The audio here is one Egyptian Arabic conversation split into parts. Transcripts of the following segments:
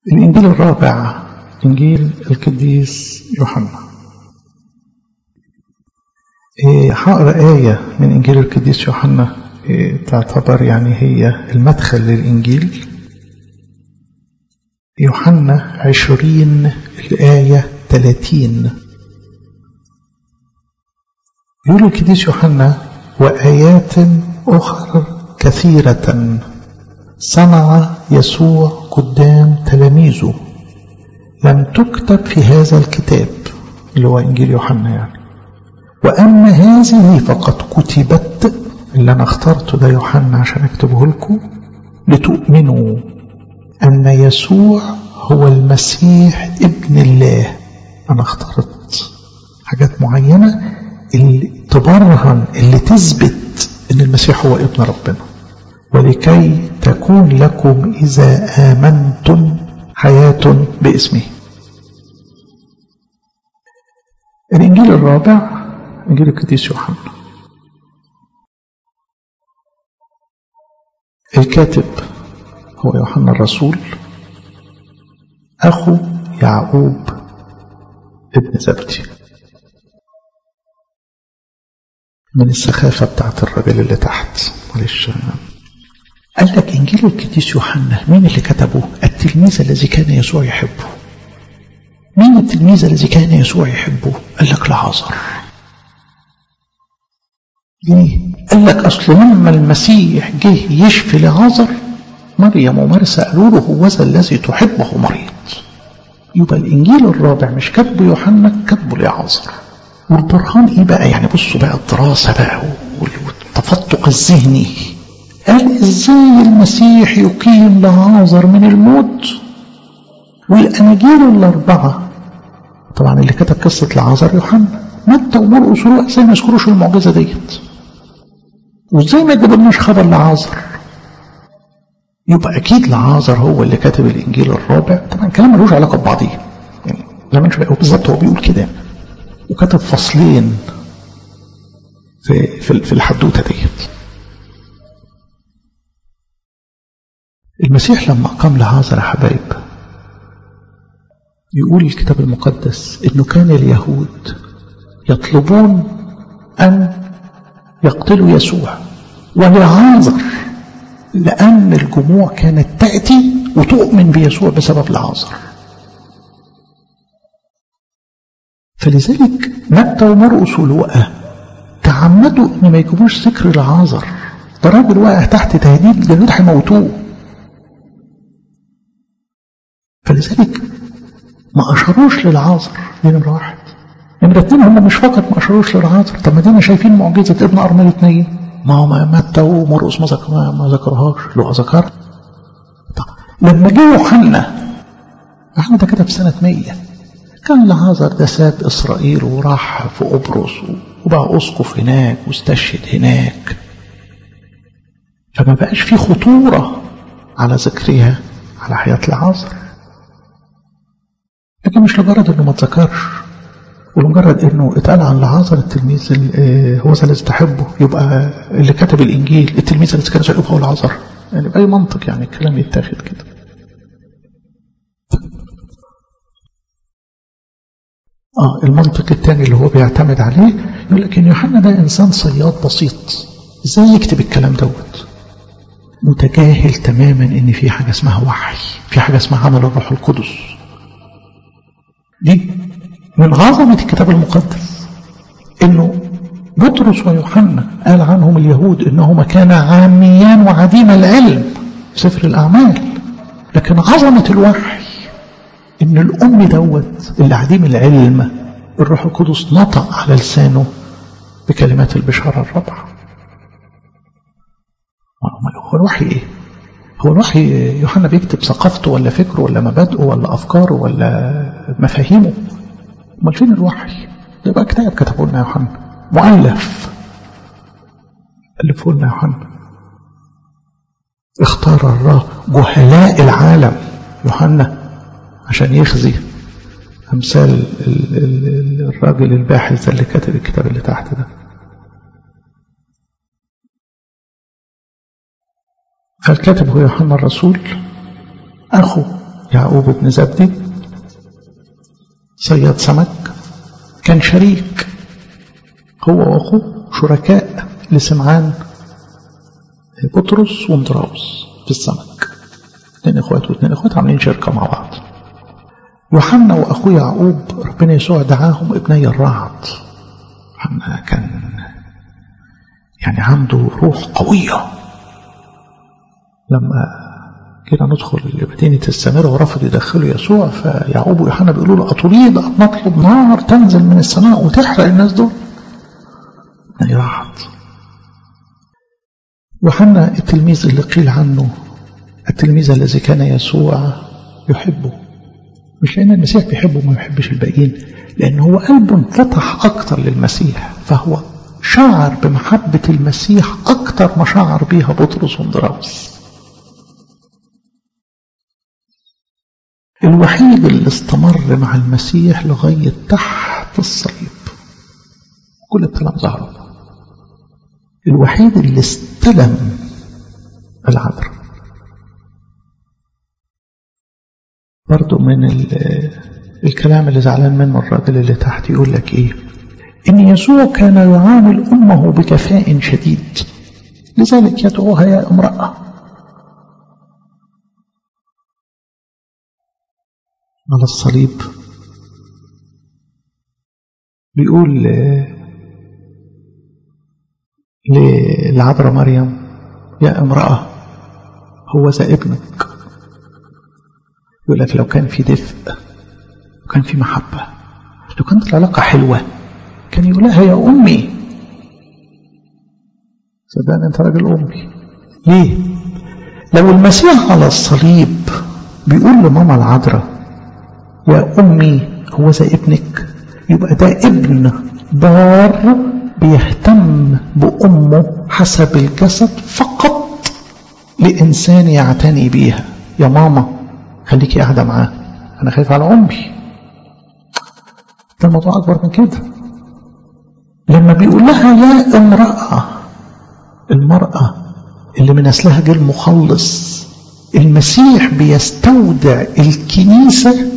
الإنجيل الرابع إنجيل القديس يوحنا هقرا آية من إنجيل القديس يوحنا تعتبر يعني هي المدخل للإنجيل يوحنا عشرين الآية ثلاثين يقول القديس يوحنا وآيات أخرى كثيرة صنع يسوع قدام تلاميذه لم تكتب في هذا الكتاب اللي هو إنجيل يوحنا يعني وأما هذه فقد كتبت اللي أنا اخترته ده يوحنا عشان أكتبه لكم لتؤمنوا أن يسوع هو المسيح ابن الله أنا اخترت حاجات معينة اللي تبرهن اللي تثبت أن المسيح هو ابن ربنا ولكي تكون لكم إذا آمنتم حياة باسمه الإنجيل الرابع إنجيل القديس يوحنا الكاتب هو يوحنا الرسول أخو يعقوب ابن زبدي من السخافة بتاعت الراجل اللي تحت معلش قال لك إنجيل القديس يوحنا مين اللي كتبه التلميذ الذي كان يسوع يحبه مين التلميذ الذي كان يسوع يحبه قال لك لعازر ليه قال لك أصل لما المسيح جه يشفي لعازر مريم ومرسى قالوا له هو ذا الذي تحبه مريض يبقى الإنجيل الرابع مش كاتبه يوحنا كاتبه لعازر والبرهان ايه بقى يعني بصوا بقى الدراسة بقى والتفتق الذهني قال ازاي المسيح يقيم لعازر من الموت والاناجيل الاربعه طبعا اللي كتب قصه لعازر يوحنا متى ومرقس ولوقا ازاي ما يذكروش المعجزه ديت وازاي ما يجيبلناش خبر لعازر يبقى اكيد لعازر هو اللي كتب الانجيل الرابع طبعا الكلام ملوش علاقه ببعضيه يعني لما نشوف هو بالظبط هو بيقول كده وكتب فصلين في في, في الحدوته ديت المسيح لما قام لعازر يا حبايب يقول الكتاب المقدس انه كان اليهود يطلبون ان يقتلوا يسوع ولعازر لان الجموع كانت تاتي وتؤمن بيسوع بسبب لعازر فلذلك متى ومرقس ولوقا تعمدوا ان ما يجيبوش ذكر لعازر ده راجل واقع تحت تهديد الجنود هيموتوه فلذلك ما أشروش للعازر دي نمرة واحد نمرة اتنين هم مش فقط ما أشروش للعازر طب ما دينا شايفين معجزة ابن أرملة اتنين ما هو متى ومرقس ما ذكر ما ذكرهاش لو ذكر طب لما جه يوحنا يوحنا ده كده في سنة 100 كان لعازر ده ساب إسرائيل وراح في قبرص وبقى أسقف هناك واستشهد هناك فما بقاش في خطورة على ذكرها على حياة لعازر لكن مش لمجرد انه ما اتذكرش ولمجرد انه اتقال عن لعازر التلميذ هو ذا الذي تحبه يبقى اللي كتب الانجيل التلميذ الذي كان يحبه هو لعازر يعني باي منطق يعني الكلام يتاخد كده اه المنطق الثاني اللي هو بيعتمد عليه يقول لك ان يوحنا ده انسان صياد بسيط ازاي يكتب الكلام دوت متجاهل تماما ان في حاجه اسمها وحي في حاجه اسمها عمل الروح القدس دي من عظمة الكتاب المقدس انه بطرس ويوحنا قال عنهم اليهود انهما كانا عاميان وعديم العلم سفر الاعمال لكن عظمة الوحي ان الام دوت اللي عديم العلم الروح القدس نطق على لسانه بكلمات البشارة الرابعة هو الوحي ايه هو الوحي يوحنا بيكتب ثقافته ولا فكره ولا مبادئه ولا أفكاره ولا مفاهيمه امال فين الوحي ده بقى كتاب كتبه لنا يوحنا مؤلف ألفه لنا يوحنا اختار الله جهلاء العالم يوحنا عشان يخزي أمثال الراجل الباحث اللي كتب الكتاب اللي تحت ده فالكاتب هو يوحنا الرسول أخو يعقوب بن زبدي صياد سمك كان شريك هو واخوه شركاء لسمعان بطرس ومدراوس في السمك اثنين اخوات واثنين اخوات عاملين شركه مع بعض يوحنا واخوه يعقوب ربنا يسوع دعاهم ابني الرعد يوحنا كان يعني عنده روح قويه لما كده ندخل لمدينة السامرة ورفض يدخلوا يسوع فيعقوب ويوحنا بيقولوا له أتريد أن نطلب نار تنزل من السماء وتحرق الناس دول؟ يعني راحت يوحنا التلميذ اللي قيل عنه التلميذ الذي كان يسوع يحبه مش لأن المسيح بيحبه وما يحبش الباقيين لأن هو قلبه انفتح أكتر للمسيح فهو شعر بمحبة المسيح أكتر ما شعر بيها بطرس وندراوس الوحيد اللي استمر مع المسيح لغاية تحت الصليب كل الكلام ظهر الوحيد اللي استلم العذراء برضو من الكلام اللي زعلان منه الراجل اللي تحت يقول لك ايه ان يسوع كان يعامل امه بكفاء شديد لذلك يدعوها يا امراه على الصليب بيقول للعذراء مريم يا امرأة هو ذا ابنك يقول لك لو كان في دفء لو كان في محبة لو كانت العلاقة حلوة كان يقول لها يا أمي صدقني أنت راجل أمي ليه؟ لو المسيح على الصليب بيقول لماما العذراء يا أمي هو ذا ابنك يبقى ده ابن بار بيهتم بأمه حسب الجسد فقط لإنسان يعتني بيها يا ماما خليكي قاعدة معاه أنا خايف على أمي ده الموضوع أكبر من كده لما بيقول لها يا امرأة المرأة اللي من أصلها جه المخلص المسيح بيستودع الكنيسة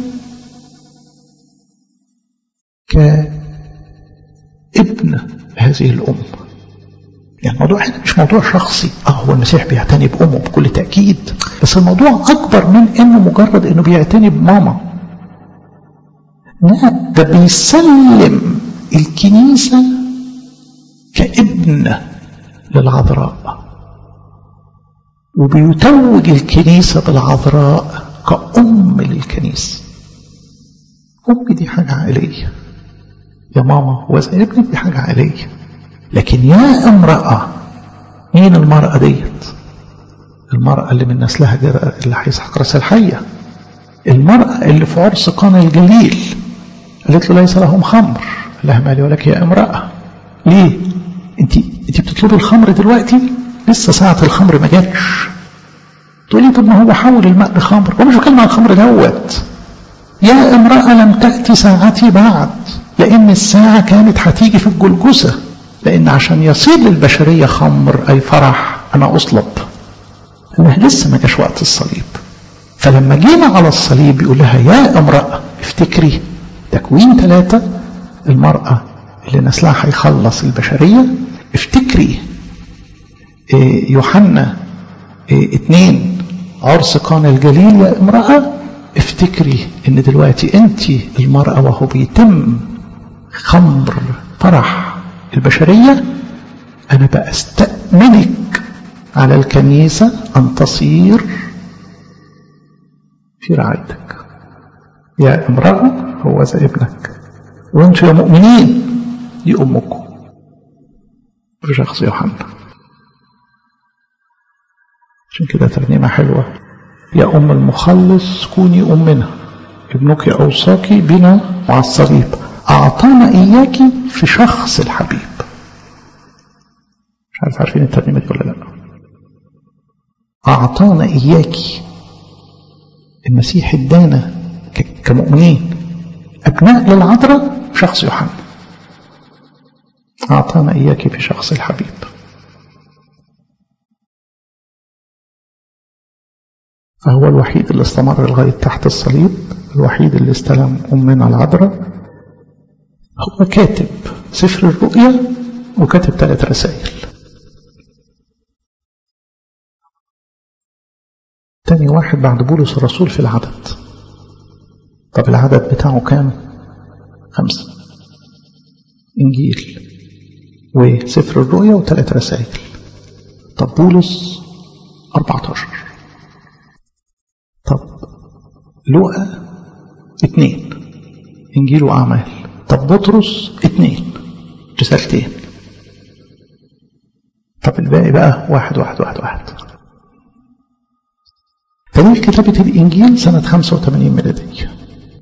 كابن هذه الأم يعني الموضوع هنا مش موضوع شخصي اه هو المسيح بيعتني بأمه بكل تأكيد بس الموضوع أكبر من إنه مجرد إنه بيعتني بماما لا ده بيسلم الكنيسة كابن للعذراء وبيتوج الكنيسة بالعذراء كأم للكنيسة أم دي حاجة عائلية يا ماما وزي ابنك دي حاجة عائلية لكن يا امرأة مين المرأة ديت المرأة اللي من نسلها اللي هيسحق راس الحية المرأة اللي في عرس قانا الجليل قالت له ليس لهم خمر لها مالي ولك يا امرأة ليه انت انت بتطلبي الخمر دلوقتي لسه ساعة الخمر ما جاتش تقولي طب ما هو حول الماء لخمر ومش بكلم عن الخمر دوت يا امرأة لم تأتي ساعتي بعد لأن الساعة كانت هتيجي في الجلجسة لأن عشان يصير للبشرية خمر أي فرح أنا أصلب أنه لسه ما جاش وقت الصليب فلما جينا على الصليب يقول لها يا امرأة افتكري تكوين ثلاثة المرأة اللي نسلها هيخلص البشرية افتكري إيه يوحنا إيه اتنين عرس قانا الجليل يا امرأة افتكري ان دلوقتي انت المرأة وهو بيتم خمر فرح البشرية انا بأستأمنك على الكنيسة ان تصير في رعايتك يا امرأة هو ذا ابنك وانتم يا مؤمنين دي امكم في شخص يوحنا عشان كده ترنيمة حلوة يا أم المخلص كوني أمنا ابنك أوصاك بنا مع الصليب أعطانا إياك في شخص الحبيب مش عارف عارفين الترنيمة دي ولا لا أعطانا إياك المسيح ادانا كمؤمنين أبناء للعذراء شخص يوحنا أعطانا إياك في شخص الحبيب فهو الوحيد اللي استمر لغاية تحت الصليب الوحيد اللي استلم أمنا العذراء هو كاتب سفر الرؤيا وكاتب ثلاث رسائل تاني واحد بعد بولس الرسول في العدد طب العدد بتاعه كام خمسة إنجيل وسفر الرؤيا وثلاث رسائل طب بولس 14 طب لوقا اثنين إنجيل وأعمال طب بطرس اثنين رسالتين طب الباقي بقى واحد واحد واحد واحد تاريخ كتابة الإنجيل سنة 85 ميلادية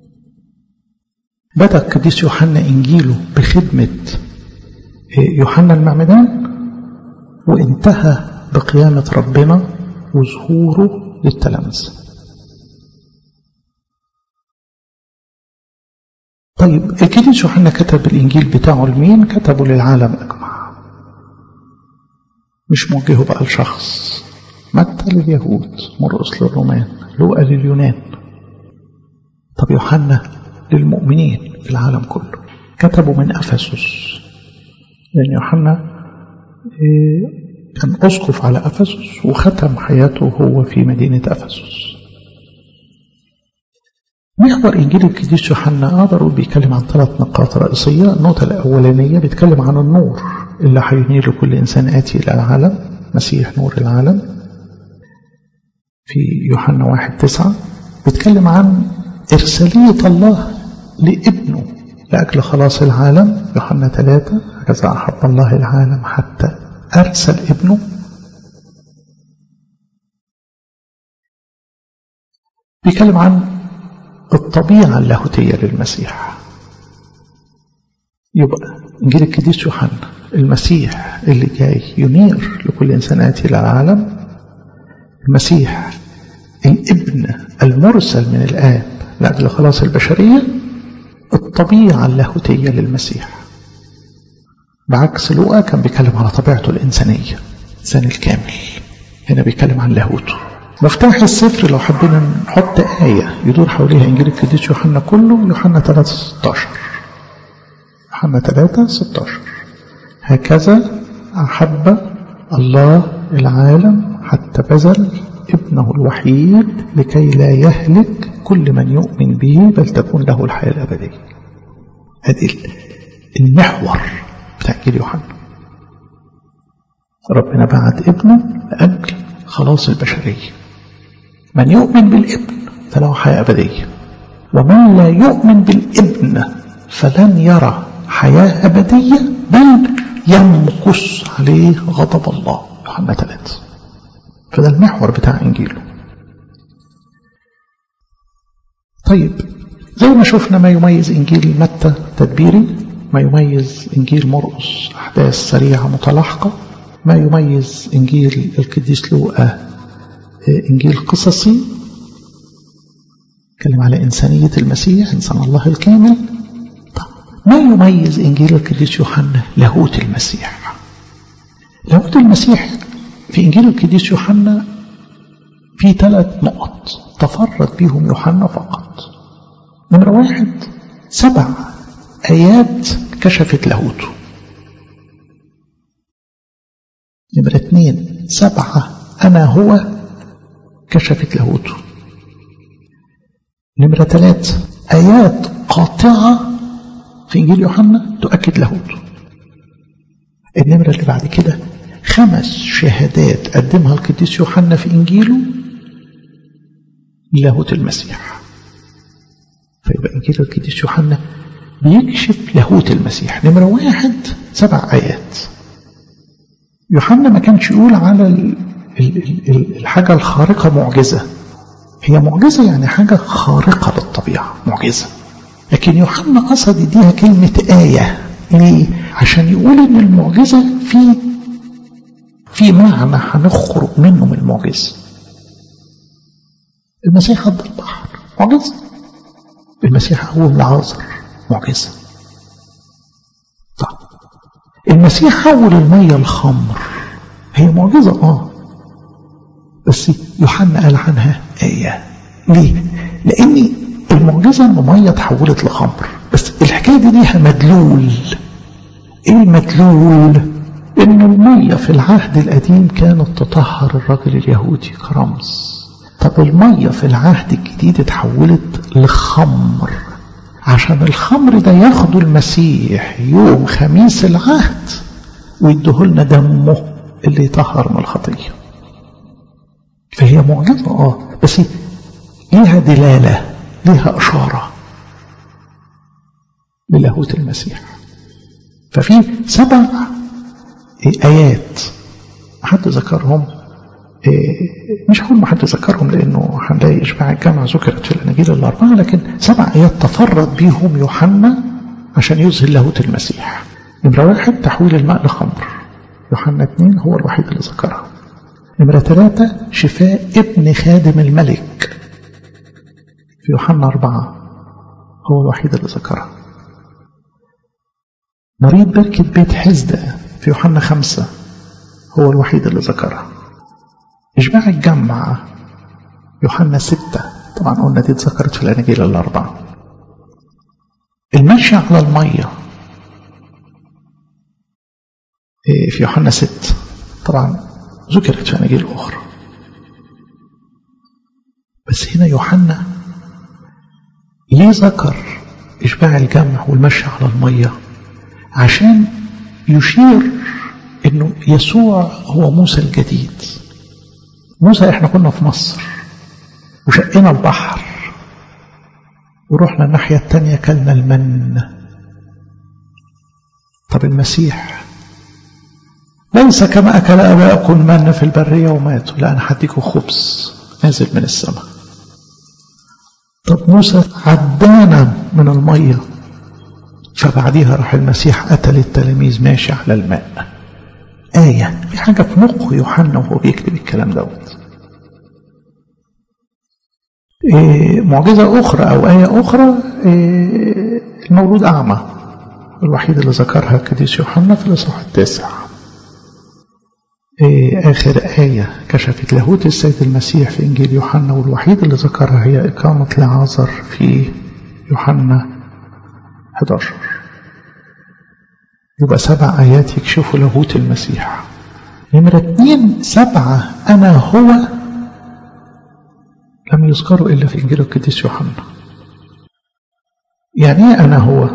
بدأ القديس يوحنا إنجيله بخدمة يوحنا المعمدان وانتهى بقيامة ربنا وظهوره للتلامذة طيب القديس يوحنا كتب الإنجيل بتاعه لمين؟ كتبه للعالم أجمع مش موجهه بقى لشخص متى لليهود مرقس للرومان لوقا لليونان طب يوحنا للمؤمنين في العالم كله كتبوا من أفسس لأن يوحنا كان أسقف على أفسس وختم حياته هو في مدينة أفسس محور إنجيل القديس يوحنا أقدر بيتكلم عن ثلاث نقاط رئيسية النقطة الأولانية بيتكلم عن النور اللي هينير لكل إنسان آتي إلى العالم مسيح نور العالم في يوحنا واحد تسعة بيتكلم عن إرسالية الله لابنه لأجل خلاص العالم يوحنا ثلاثة هكذا أحب الله العالم حتى أرسل ابنه بيتكلم عن الطبيعة اللاهوتية للمسيح يبقى إنجيل القديس يوحنا المسيح اللي جاي ينير لكل إنسان آتي إلى العالم المسيح الابن المرسل من الآب لأجل خلاص البشرية الطبيعة اللاهوتية للمسيح بعكس لوقا كان بيتكلم على طبيعته الإنسانية الإنسان الكامل هنا بيتكلم عن لاهوته مفتاح السفر لو حبينا نحط آية يدور حواليها إنجيل القديس يوحنا كله يوحنا 3 16 يوحنا 3 16 هكذا أحب الله العالم حتى بذل ابنه الوحيد لكي لا يهلك كل من يؤمن به بل تكون له الحياة الأبدية هذه المحور بتاع إنجيل يوحنا ربنا بعت ابنه لأجل خلاص البشرية من يؤمن بالابن فله حياة أبدية ومن لا يؤمن بالابن فلن يرى حياة أبدية بل يمكث عليه غضب الله يوحنا 3 فده المحور بتاع إنجيله طيب زي ما شفنا ما يميز إنجيل متى تدبيري ما يميز إنجيل مرقس أحداث سريعة متلاحقة ما يميز إنجيل القديس لوقا إنجيل قصصي كلم على إنسانية المسيح إنسان الله الكامل طب ما يميز إنجيل القديس يوحنا لاهوت المسيح لاهوت المسيح في إنجيل القديس يوحنا في ثلاث نقط تفرد بهم يوحنا فقط نمرة واحد سبع آيات كشفت لاهوته نمرة اثنين سبعة أنا هو كشفت لاهوته نمرة ثلاثة آيات قاطعة في إنجيل يوحنا تؤكد لاهوته النمرة اللي بعد كده خمس شهادات قدمها القديس يوحنا في إنجيله لاهوت المسيح فيبقى إنجيل القديس يوحنا بيكشف لاهوت المسيح نمرة واحد سبع آيات يوحنا ما كانش يقول على الحاجة الخارقة معجزة هي معجزة يعني حاجة خارقة للطبيعة معجزة لكن يوحنا قصد يديها كلمة آية ليه؟ عشان يقول إن المعجزة في في معنى هنخرج منه من المعجزة المسيح عد البحر معجزة المسيح قوم لعازر معجزة طب المسيح حول المية الخمر هي معجزة اه بس يوحنا قال عنها آية ليه؟ لأن المعجزة إن مية تحولت لخمر بس الحكاية دي ليها مدلول إيه المدلول؟ إن المية في العهد القديم كانت تطهر الرجل اليهودي كرمز طب المية في العهد الجديد اتحولت لخمر عشان الخمر ده ياخده المسيح يوم خميس العهد ويديهولنا دمه اللي يطهر من الخطية فهي معجزة اه بس ليها دلالة ليها إشارة للاهوت المسيح ففي سبع آيات حد ذكرهم مش هقول ما حد ذكرهم لأنه هنلاقي إشباع الجامعة ذكرت في الأناجيل الأربعة لكن سبع آيات تفرد بيهم يوحنا عشان يظهر لاهوت المسيح نمرة واحد تحويل الماء لخمر يوحنا اثنين هو الوحيد اللي ذكرها نمرة ثلاثة شفاء ابن خادم الملك في يوحنا أربعة هو الوحيد اللي ذكرها مريض بركة بيت حزدة في يوحنا خمسة هو الوحيد اللي ذكرها إشباع الجمع يوحنا ستة طبعا قلنا دي اتذكرت في الأناجيل الأربعة المشي على المية في يوحنا ست طبعا ذكرت في أناجيل أخرى بس هنا يوحنا ليه ذكر إشباع الجمع والمشي على المية عشان يشير انه يسوع هو موسى الجديد موسى احنا كنا في مصر وشقنا البحر ورحنا الناحية التانية كلنا المن طب المسيح ليس كما أكل أباءكم من في البرية وماتوا لا أنا هديكم خبز نازل من السماء طب موسى عدانا من المية فبعديها راح المسيح قتل التلاميذ ماشي على الماء آية في حاجة في مخ يوحنا وهو بيكتب الكلام دوت إيه معجزة أخرى أو آية أخرى إيه المولود أعمى الوحيد اللي ذكرها القديس يوحنا في الإصحاح التاسع إيه آخر آية كشفت لاهوت السيد المسيح في إنجيل يوحنا والوحيد اللي ذكرها هي إقامة لعازر في يوحنا 11 يبقى سبع آيات يكشفوا لاهوت المسيح نمرة اتنين سبعة أنا هو لم يذكروا إلا في إنجيل القديس يوحنا يعني إيه أنا هو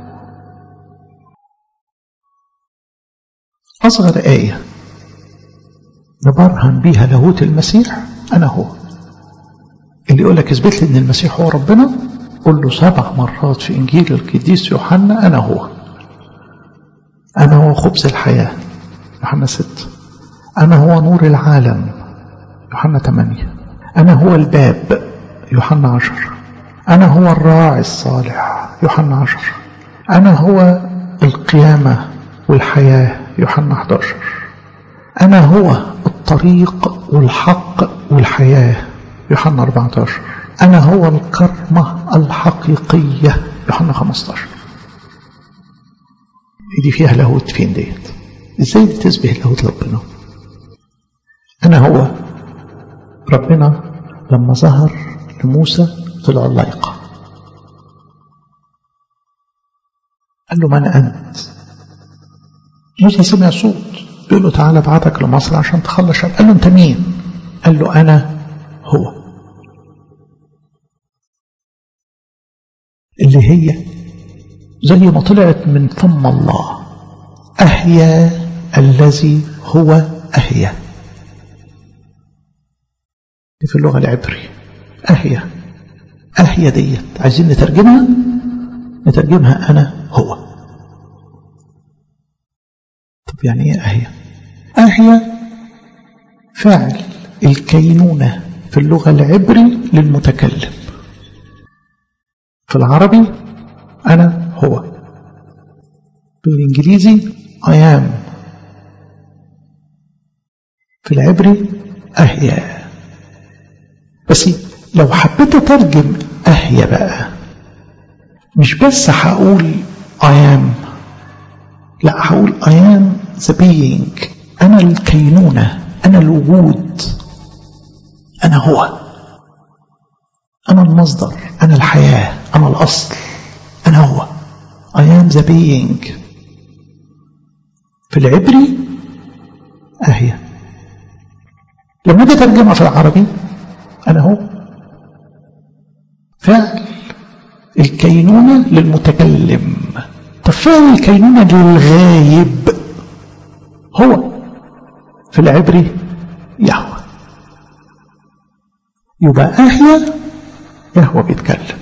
أصغر آية نبرهن بيها لاهوت المسيح أنا هو اللي يقول لك اثبت لي إن المسيح هو ربنا قل له سبع مرات في إنجيل القديس يوحنا أنا هو أنا هو خبز الحياة يوحنا ست أنا هو نور العالم يوحنا ثمانية أنا هو الباب يوحنا عشر أنا هو الراعي الصالح يوحنا عشر أنا هو القيامة والحياة يوحنا 11 أنا هو الطريق والحق والحياة يوحنا 14 أنا هو الكرمة الحقيقية يوحنا 15 دي فيها لاهوت فين ديت ازاي دي تشبه لاهوت ربنا أنا هو ربنا لما ظهر لموسى في العلايقة قال له من أنت موسى سمع صوت بيقول له تعالى ابعتك لمصر عشان تخلص شاب قال له انت مين قال له انا هو اللي هي زي ما طلعت من فم الله أهيا الذي هو أهيا دي في اللغة العبري أهيا أهيا ديت عايزين نترجمها نترجمها أنا هو طب يعني ايه أهيا أهيا فعل الكينونة في اللغة العبري للمتكلم في العربي أنا هو بالإنجليزي I am في العبري أهيا بس لو حبيت أترجم أهيا بقى مش بس هقول I am لا هقول I am the being أنا الكينونة أنا الوجود أنا هو أنا المصدر أنا الحياة أنا الأصل أنا هو I am the being في العبري أهي لما أجي أترجمها في العربي أنا هو فعل الكينونة للمتكلم طب فعل الكينونة للغايب هو في العبري يهوى يبقى أهيا يهوى بيتكلم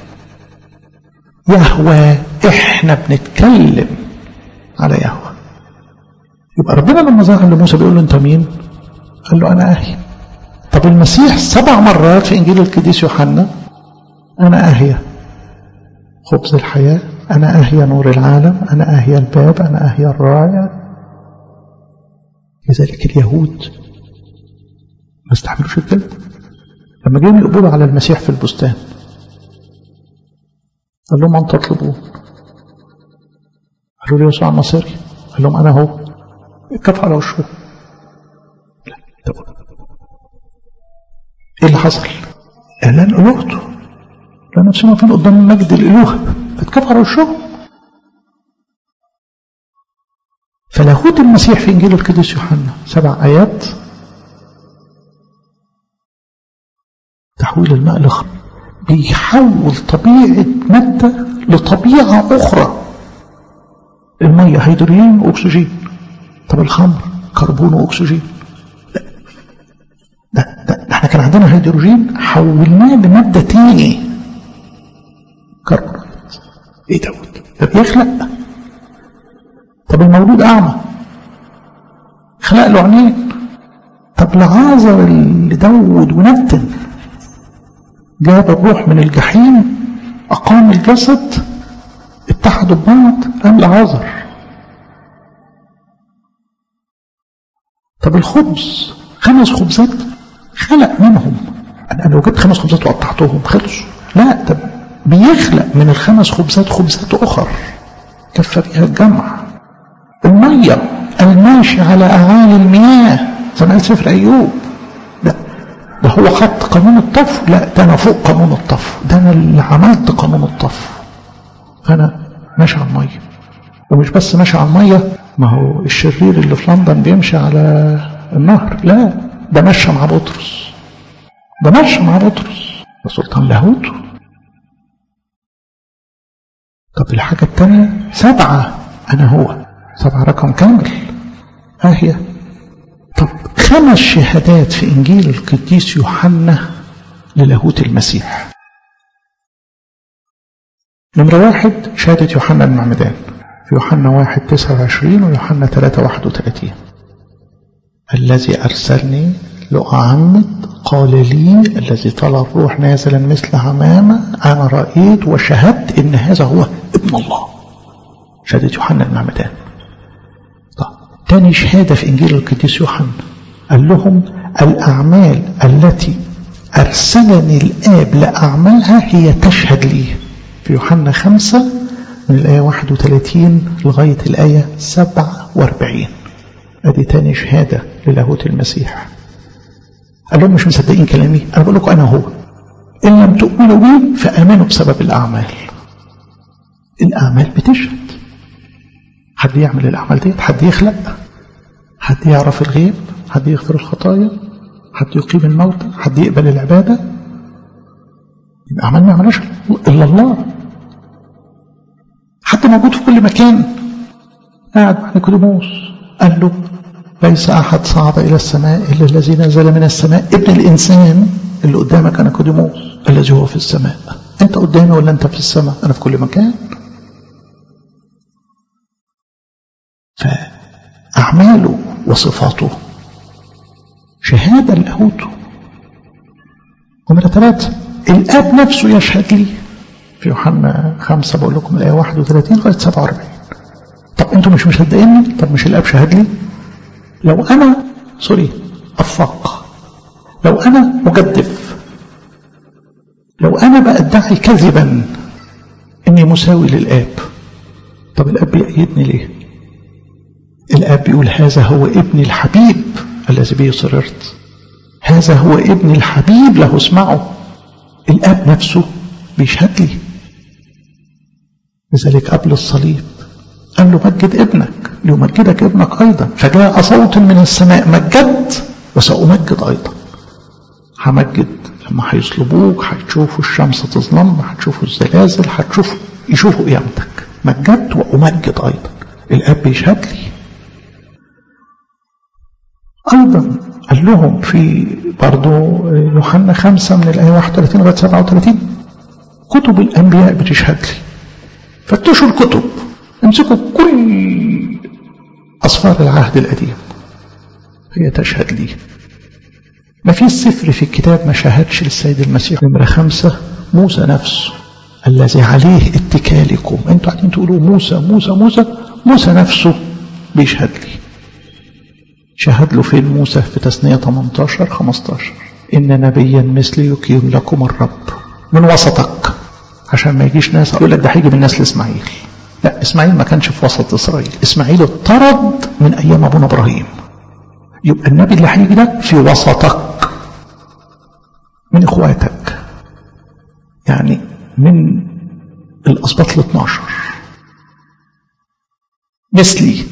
يهوى احنا بنتكلم على يهوى يبقى ربنا لما ظهر لموسى بيقول له انت مين قال له انا اهيا طب المسيح سبع مرات في انجيل القديس يوحنا انا اهيا خبز الحياة انا اهيا نور العالم انا اهيا الباب انا اهيا الراية لذلك اليهود ما استحملوش الكلمة لما جاءوا يقبلوا على المسيح في البستان قال لهم أن تطلبون قالوا له يسوع النصيري قال لهم أنا هو كف على وشه لا طب إيه اللي حصل؟ إعلان ألوهته لا نفسنا واقفين قدام المجد الإله اتكف على وشهم فلاهوت المسيح في إنجيل القديس يوحنا سبع آيات تحويل الماء لخمر بيحول طبيعة مادة لطبيعة أخرى المية هيدروجين وأكسجين طب الخمر كربون وأكسجين ده, ده, ده احنا كان عندنا هيدروجين حولناه لمادة تاني كربونات ايه دوت ده بيخلق طب المولود أعمى خلق له عينين طب لعازر اللي دود ونتن جاب الروح من الجحيم أقام الجسد اتحدوا ببعض قام لعازر طب الخبز خمس خبزات خلق منهم أنا لو جبت خمس خبزات وقطعتهم خلصوا لا طب بيخلق من الخمس خبزات خبزات أخر كفى بها الجمع المية الماشي على أعالي المياه زي ما قال سفر أيوب ده ده هو حط قانون الطفو لا ده أنا فوق قانون الطفو ده أنا اللي عملت قانون الطفو فأنا ماشي على المية ومش بس ماشي على المية ما هو الشرير اللي في لندن بيمشي على النهر لا ده مشى مع بطرس ده مشى مع بطرس ده سلطان لاهوته طب الحاجة التانية سبعة أنا هو سبعة رقم كامل أهي طب خمس شهادات في إنجيل القديس يوحنا للاهوت المسيح نمرة واحد شهادة يوحنا المعمدان في يوحنا واحد تسعة وعشرين ويوحنا ثلاثة واحد وثلاثين الذي أرسلني لأعمد قال لي الذي طلع الروح نازلا مثل عمامة أنا رأيت وشهدت إن هذا هو ابن الله شهادة يوحنا المعمدان طيب تاني شهادة في إنجيل القديس يوحنا قال لهم الأعمال التي أرسلني الآب لأعملها هي تشهد لي في يوحنا خمسة من الآية 31 لغاية الآية 47 أدي تاني شهادة للاهوت المسيح قال لهم مش مصدقين كلامي أنا بقول لكم أنا هو إن لم تؤمنوا بي فآمنوا بسبب الأعمال الأعمال بتشهد حد يعمل الأعمال ديت حد يخلق حد يعرف الغيب حد يغفر الخطايا حد يقيم الموتى حد يقبل العبادة الأعمال ما يعملهاش إلا الله حد موجود في كل مكان قاعد مع نيكوديموس قال له ليس أحد صعد إلى السماء إلا الذي نزل من السماء ابن الإنسان اللي قدامك أنا كوديموس الذي هو في السماء أنت قدامي ولا أنت في السماء أنا في كل مكان فأعماله وصفاته شهادة لاهوته نمرة ثلاثة الآب نفسه يشهد لي في يوحنا خمسة بقول لكم الآية 31 لغاية 47 طب أنتم مش مصدقيني طب مش الآب شهد لي لو أنا سوري أفاق لو أنا مجدف لو أنا بأدعي كذبا إني مساوي للآب طب الآب بيأيدني ليه الآب بيقول هذا هو ابني الحبيب الذي به سررت هذا هو ابن الحبيب له اسمعه الاب نفسه بيشهد لي لذلك قبل الصليب قال له مجد ابنك ليمجدك ابنك ايضا فجاء صوت من السماء مجد وسأمجد ايضا همجد لما هيصلبوك هتشوفوا الشمس تظلم هتشوفوا الزلازل هتشوفوا يشوفوا قيامتك مجدت وأمجد أيضا الأب بيشهد لي أيضا قال لهم في برضو يوحنا خمسة من الآية 31 لغاية 37 كتب الأنبياء بتشهد لي فتشوا الكتب امسكوا كل أصفار العهد القديم هي تشهد لي ما في سفر في الكتاب ما شاهدش للسيد المسيح نمرة خمسة موسى نفسه الذي عليه اتكالكم انتوا قاعدين تقولوا موسى موسى موسى موسى نفسه بيشهد لي شهد له فين موسى في تثنية 18 15 إن نبيا مثلي يقيم لكم الرب من وسطك عشان ما يجيش ناس يقول لك ده هيجي من نسل إسماعيل لا إسماعيل ما كانش في وسط إسرائيل إسماعيل اتطرد من أيام أبونا إبراهيم يبقى النبي اللي هيجي ده في وسطك من إخواتك يعني من الأسباط ال 12 مثلي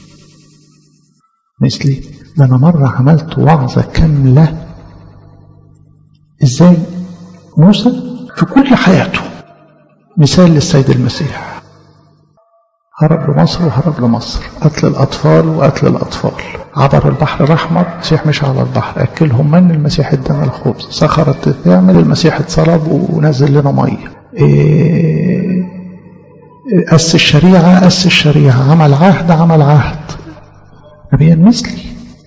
مثلي ده أنا مرة عملت وعظة كاملة إزاي موسى في كل حياته مثال للسيد المسيح هرب لمصر وهرب لمصر قتل الأطفال وقتل الأطفال عبر البحر الأحمر المسيح مشى على البحر أكلهم من المسيح ادانا الخبز صخرت تعمل المسيح اتصلب ونزل لنا مية إيه أس الشريعة أس الشريعة عمل عهد عمل عهد نبيا مثلي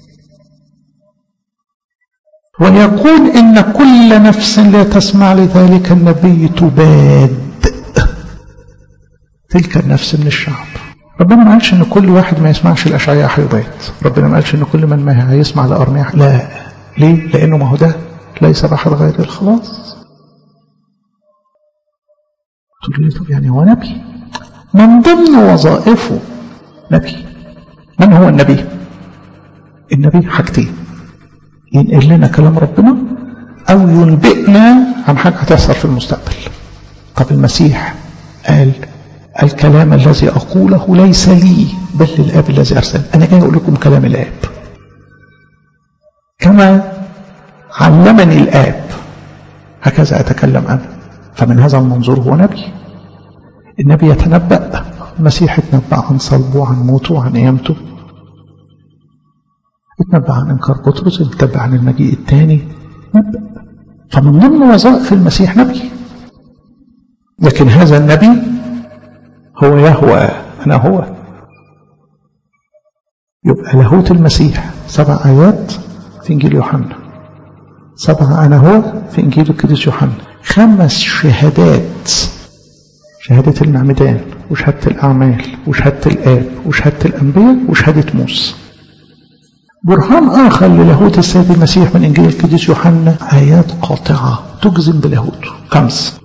ويقول إن كل نفس لا تسمع لذلك النبي تباد تلك النفس من الشعب ربنا ما قالش ان كل واحد ما يسمعش الاشعياء هيبات ربنا ما قالش ان كل من ما هيسمع لارميا لا ليه لانه ما هو ده ليس بحر غير الخلاص تقول لي طب يعني هو نبي من ضمن وظائفه نبي من هو النبي النبي حاجتين ينقل لنا كلام ربنا او ينبئنا عن حاجه هتحصل في المستقبل طب المسيح قال الكلام الذي أقوله ليس لي بل للآب الذي أرسل أنا جاي أقول لكم كلام الآب كما علمني الآب هكذا أتكلم أنا فمن هذا المنظور هو نبي النبي يتنبأ المسيح يتنبأ عن صلبه وعن موته وعن قيامته يتنبأ عن إنكار بطرس يتنبأ عن المجيء الثاني نبأ فمن ضمن وظائف المسيح نبي لكن هذا النبي هو يهوى أنا هو يبقى لاهوت المسيح سبع آيات في إنجيل يوحنا سبع أنا هو في إنجيل القديس يوحنا خمس شهادات شهادة المعمدان وشهادة الأعمال وشهادة الآب وشهادة الأنبياء وشهادة موسى برهان آخر للاهوت السيد المسيح من إنجيل القديس يوحنا آيات قاطعة تجزم بلاهوته خمس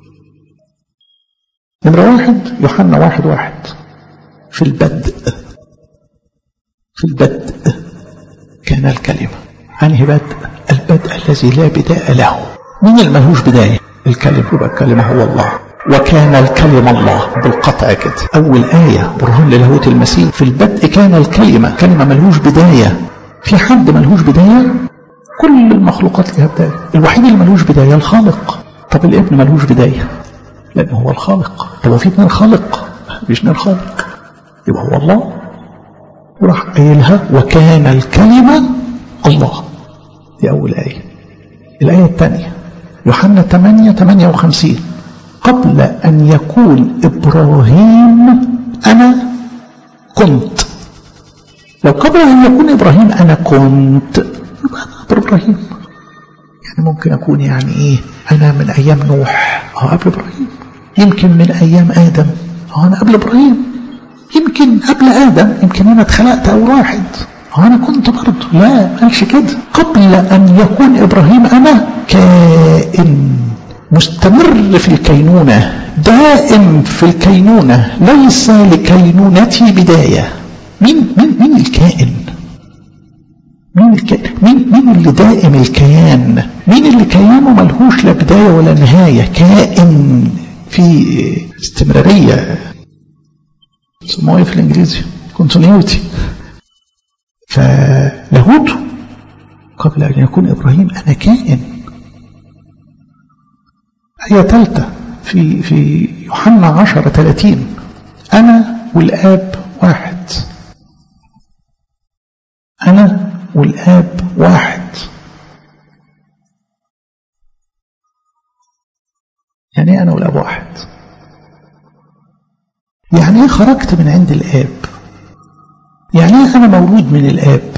نمرة واحد يوحنا واحد واحد في البدء في البدء كان الكلمة أنهي بدء البدء الذي لا بداء له مين اللي ملهوش بداية الكلمة يبقى الكلمة هو الله وكان الكلمة الله بالقطع كده أول آية برهان للاهوت المسيح في البدء كان الكلمة كلمة ملهوش بداية في حد ملهوش بداية كل المخلوقات لها بداية الوحيد اللي ملهوش بداية الخالق طب الابن ملهوش بداية لأنه هو الخالق طب في اتنين خالق مفيش اتنين خالق يبقى هو الله وراح قايلها وكان الكلمة الله دي أول آية الآية الثانية يوحنا 8 58 قبل أن يكون إبراهيم أنا كنت لو قبل أن يكون إبراهيم أنا كنت يبقى أنا قبل إبراهيم يعني ممكن أكون يعني إيه أنا من أيام نوح أو قبل إبراهيم يمكن من أيام آدم أو أنا قبل إبراهيم يمكن قبل آدم يمكن أنا اتخلقت أول واحد أو أنا كنت برضه لا ما قالش كده قبل أن يكون إبراهيم أنا كائن مستمر في الكينونة دائم في الكينونة ليس لكينونتي بداية مين مين مين الكائن مين الكيان مين مين اللي دائم الكيان مين اللي كيانه ملهوش لا بدايه ولا نهايه كائن في استمراريه سموه ايه في الانجليزي كونتينيوتي فلاهوته قبل ان يكون ابراهيم انا كائن آية ثالثة في في يوحنا 10 30 أنا والآب واحد أنا والآب واحد يعني ايه أنا والآب واحد يعني ايه خرجت من عند الآب يعني ايه أنا مولود من الآب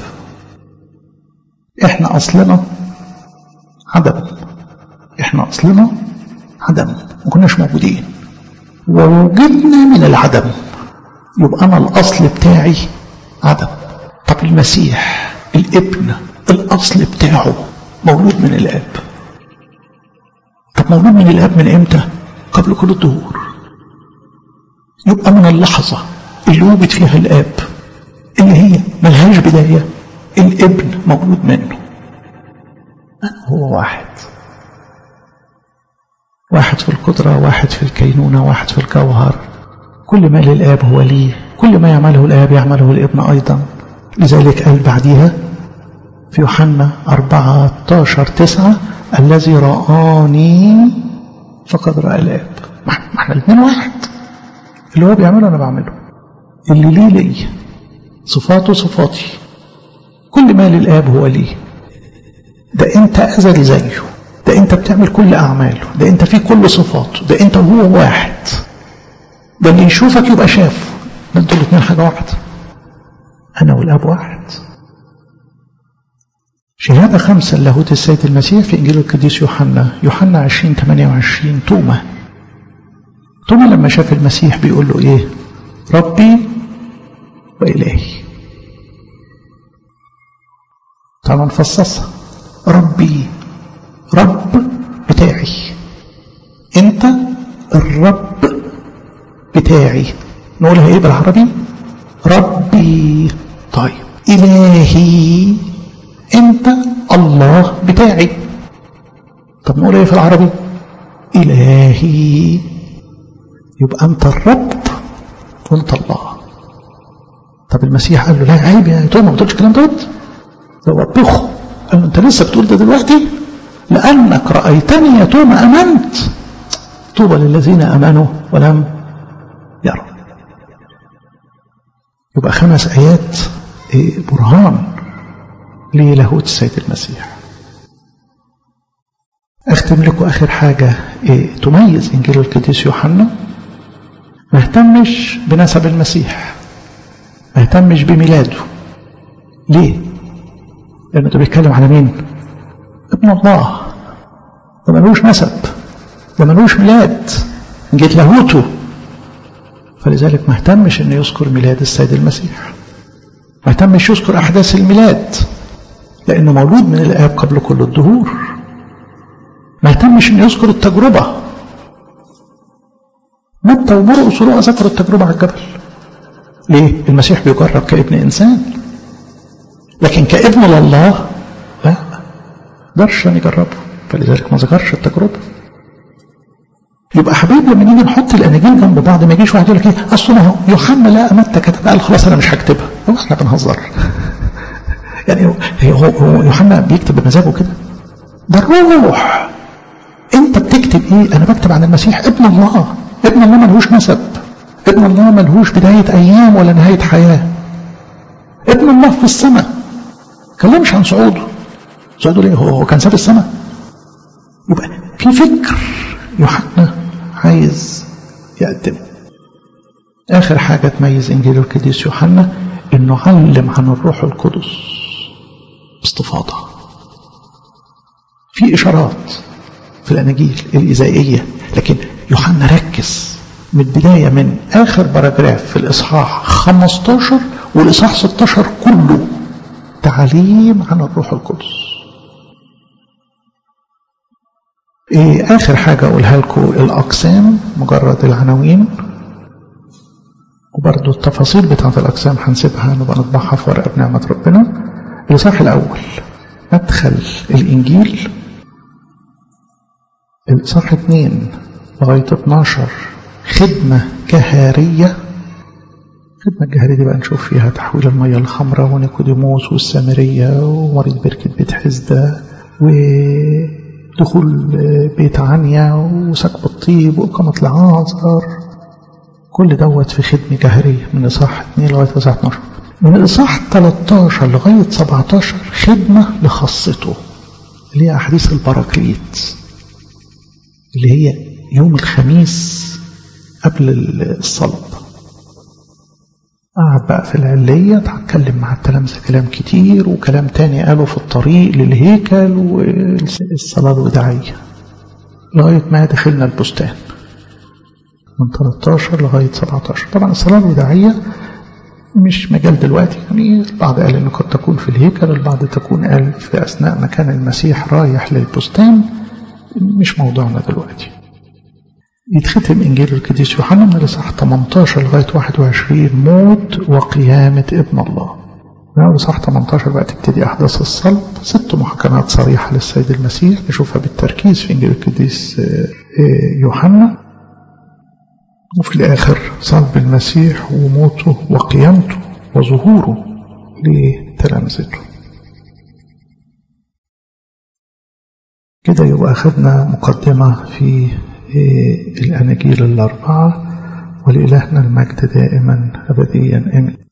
احنا أصلنا عدم احنا أصلنا عدم ما كناش موجودين ووجدنا من العدم يبقى أنا الأصل بتاعي عدم طب المسيح الابن الأصل بتاعه مولود من الآب طب مولود من الآب من إمتى قبل كل الدهور يبقى من اللحظة اللي وجد فيها الآب اللي هي ملهاش بداية الابن مولود منه هو واحد واحد في القدرة واحد في الكينونة واحد في الجوهر كل ما للآب هو ليه كل ما يعمله الآب يعمله الابن أيضا لذلك قال بعدها في يوحنا 14 9 الذي رآني فقد رأى الآب ما احنا الاثنين واحد اللي هو بيعمله أنا بعمله اللي ليه ليه صفاته صفاتي كل ما للآب هو ليه ده انت أزلي زيه ده انت بتعمل كل أعماله ده انت فيه كل صفاته ده انت وهو واحد ده اللي يشوفك يبقى شاف ده انتوا الاثنين حاجة واحدة أنا والأب واحد شهادة خمسة لاهوت السيد المسيح في إنجيل القديس يوحنا يوحنا 20 28 توما توما لما شاف المسيح بيقول له إيه ربي وإلهي تعالوا نفصصها ربي رب بتاعي انت الرب بتاعي نقولها ايه بالعربي ربي طيب الهي انت الله بتاعي طب نقول ايه في العربي الهي يبقى انت الرب وانت الله طب المسيح قال له لا عيب يا توما ما تقولش الكلام دوت ده وبخه قال له انت لسه بتقول ده دلوقتي لانك رايتني يا توما امنت طوبى للذين امنوا ولم يروا يبقى خمس ايات برهان للاهوت السيد المسيح اختم لكم اخر حاجه إيه تميز انجيل القديس يوحنا ما اهتمش بنسب المسيح ما اهتمش بميلاده ليه لانه ده بيتكلم على مين ابن الله ده ملوش نسب ده ملوش ميلاد جيت لاهوته فلذلك ما اهتمش انه يذكر ميلاد السيد المسيح ما اهتمش يذكر احداث الميلاد لانه مولود من الاب قبل كل الدهور ما اهتمش انه يذكر التجربه متى ومرقس ولوقا ذكروا التجربه على الجبل ليه المسيح بيجرب كابن انسان لكن كابن لله لا قدرش ان يجربه فلذلك ما ذكرش التجربه يبقى حبايب لما نيجي نحط الاناجيل جنب بعض ما يجيش واحد يقول لك ايه اصل هو يوحنا لا متى كتب قال خلاص انا مش هكتبها هو احنا بنهزر يعني هو هو يوحنا بيكتب بمزاجه كده ده الروح انت بتكتب ايه انا بكتب عن المسيح ابن الله ابن الله ملهوش نسب ابن الله ملهوش بداية ايام ولا نهاية حياة ابن الله في السماء كلمش عن صعوده صعوده ليه هو كان ساب السماء يبقى في فكر يوحنا عايز يقدم آخر حاجة تميز إنجيل القديس يوحنا إنه علم عن الروح القدس باستفاضة في إشارات في الأناجيل الإزائية لكن يوحنا ركز من البداية من آخر باراجراف في الإصحاح 15 والإصحاح 16 كله تعليم عن الروح القدس إيه آخر حاجة أقولها لكم الأقسام مجرد العناوين وبرضو التفاصيل بتاعة الأقسام هنسيبها نبقى نطبعها في ورقة بنعمة ربنا الإصحاح الأول مدخل الإنجيل الإصحاح 2 لغاية 12 خدمة جهارية الخدمة الجهارية دي بقى نشوف فيها تحويل المية الخمرة ونيكوديموس والسامرية ومريض بركة بيت حزدة ودخول بيت عنيا وسكب الطيب وإقامة العازر كل دوت في خدمة جهرية من إصحاح 2 لغاية إصحاح 12 من إصحاح 13 لغاية 17 خدمة لخاصته اللي هي أحاديث البراكليت اللي هي يوم الخميس قبل الصلب قعد بقى في العلية اتكلم مع التلامذة كلام كتير وكلام تاني قاله في الطريق للهيكل والصلاة الوداعية لغاية ما دخلنا البستان من 13 لغاية 17 طبعا الصلاة الوداعية مش مجال دلوقتي يعني البعض قال انه قد تكون في الهيكل البعض تكون قال في اثناء ما كان المسيح رايح للبستان مش موضوعنا دلوقتي يتختم انجيل القديس يوحنا من الاصحاح 18 لغايه 21 موت وقيامه ابن الله من الاصحاح 18 بقى تبتدي احداث الصلب ست محاكمات صريحه للسيد المسيح نشوفها بالتركيز في انجيل القديس يوحنا وفي الآخر صلب المسيح وموته وقيامته وظهوره لتلامذته كده يبقى أخذنا مقدمة في الأناجيل الأربعة ولإلهنا المجد دائما أبديا آمين